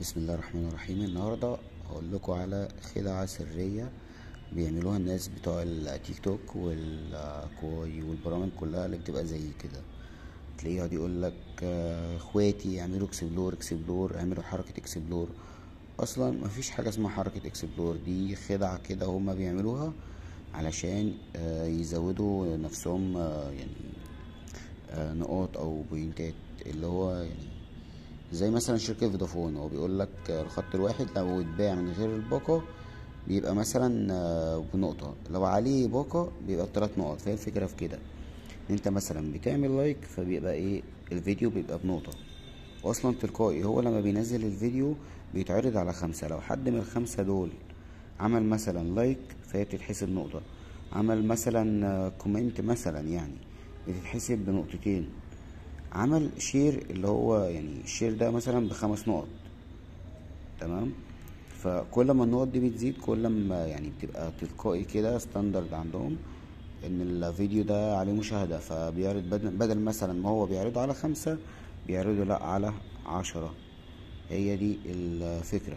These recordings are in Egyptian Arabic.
بسم الله الرحمن الرحيم النهاردة هقول لكم على خدعة سرية بيعملوها الناس بتوع التيك توك والكواي والبرامج كلها اللي بتبقى زي كده تلاقيه يقعد يقول لك اخواتي اعملوا اكسبلور اكسبلور اعملوا حركة اكسبلور اصلا مفيش حاجة اسمها حركة اكسبلور دي خدعة كده هما بيعملوها علشان آه، يزودوا نفسهم آه، يعني آه، نقاط او بوينتات اللي هو يعني زي مثلا شركة فودافون هو بيقول لك الخط الواحد لو اتباع من غير الباقة بيبقى مثلا آه، بنقطة لو عليه باقة بيبقى بتلات نقط فهي الفكرة في كده ان انت مثلا بتعمل لايك فبيبقى ايه الفيديو بيبقى بنقطة واصلا تلقائي هو لما بينزل الفيديو بيتعرض على خمسة لو حد من الخمسة دول عمل مثلا لايك فهي بتتحسب نقطة عمل مثلا آه، كومنت مثلا يعني بتتحسب بنقطتين عمل شير اللي هو يعني الشير ده مثلا بخمس نقط تمام فكل ما النقط دي بتزيد كل ما يعني بتبقى تلقائي كده ستاندرد عندهم ان الفيديو ده عليه مشاهدة فبيعرض بدل, بدل مثلا ما هو بيعرضه على خمسة بيعرضه لا على عشرة هي دي الفكرة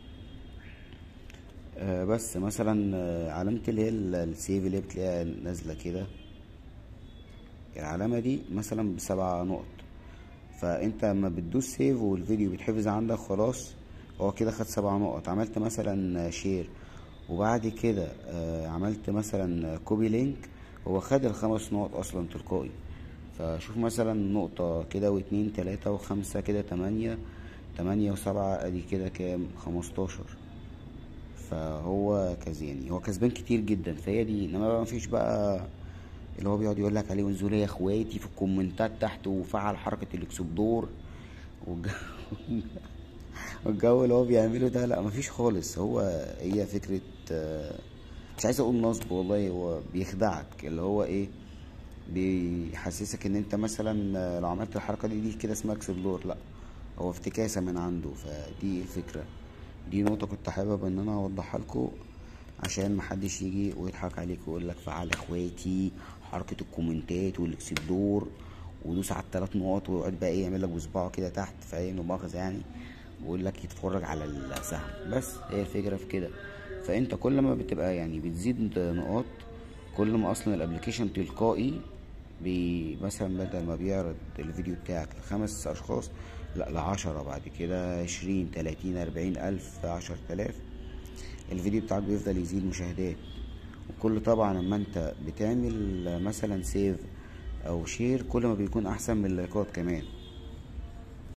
آه بس مثلا آه، علامة اللي هي ال- السيف اللي بتلاقيها نازلة كده العلامة دي مثلا بسبع نقط فانت لما بتدوس سيف والفيديو بيتحفظ عندك خلاص هو كده خد سبع نقط عملت مثلا شير وبعد كده آه، عملت مثلا كوبي لينك هو خد الخمس نقط اصلا تلقائي فشوف مثلا نقطة كده واتنين تلاتة وخمسة كده تمانية تمانية وسبعة ادي كده كام خمستاشر فهو كز يعني هو كسبان كتير جدا فهي دي انما بقى مفيش بقى اللي هو بيقعد يقول لك عليه وانزلوا يا اخواتي في الكومنتات تحت وفعل حركة الاكسبلور والجو والجو اللي هو بيعمله ده لا مفيش خالص هو هي فكرة آه، مش عايز اقول نصب والله هو بيخدعك اللي هو ايه بيحسسك ان انت مثلا آه، لو عملت الحركة دي دي كده اسمها اكسبلور لا هو افتكاسة من عنده فدي الفكرة دي نقطة كنت حابب ان انا اوضحها لكم عشان محدش يجي ويضحك عليك ويقول لك فعل اخواتي حركة الكومنتات والاكسبلور ودوس على التلات نقط ويقعد بقى ايه يعمل لك بصباعه كده تحت فاهم لا مؤاخذة يعني ويقول لك يتفرج على السهم بس هي الفكرة في كده فانت كل ما بتبقى يعني بتزيد نقاط كل ما اصلا الابلكيشن تلقائي بي مثلا بدل ما بيعرض الفيديو بتاعك لخمس اشخاص لا لعشرة بعد كده عشرين تلاتين اربعين الف عشر تلاف الفيديو بتاعك بيفضل يزيد مشاهدات وكل طبعا لما انت بتعمل مثلا سيف او شير كل ما بيكون احسن من اللايكات كمان